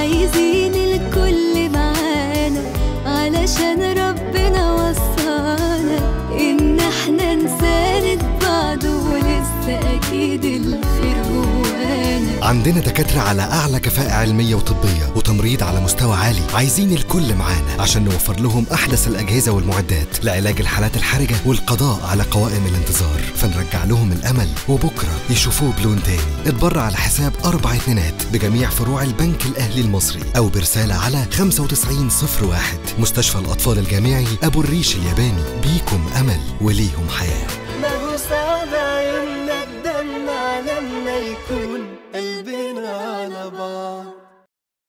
عايزين الكل معانا علشان ربنا وصانا إن احنا نساند بعض ولسه أكيد الخير جوانا عندنا دكاترة على أعلى كفاءة علمية وطبية وتمريض على مستوى عالي عايزين الكل معانا عشان نوفر لهم أحدث الأجهزة والمعدات لعلاج الحالات الحرجة والقضاء على قوائم الانتظار فنرجع لهم الأمل وبكرة يشوفوه بلون تاني اتبرع على حساب أربع اتنينات بجميع فروع البنك الأهلي المصري أو برسالة على 9501 مستشفى الأطفال الجامعي أبو الريش الياباني بيكم أمل وليهم حياة ما هو صعب عيوننا تدمع لما يكون قلبنا على بعض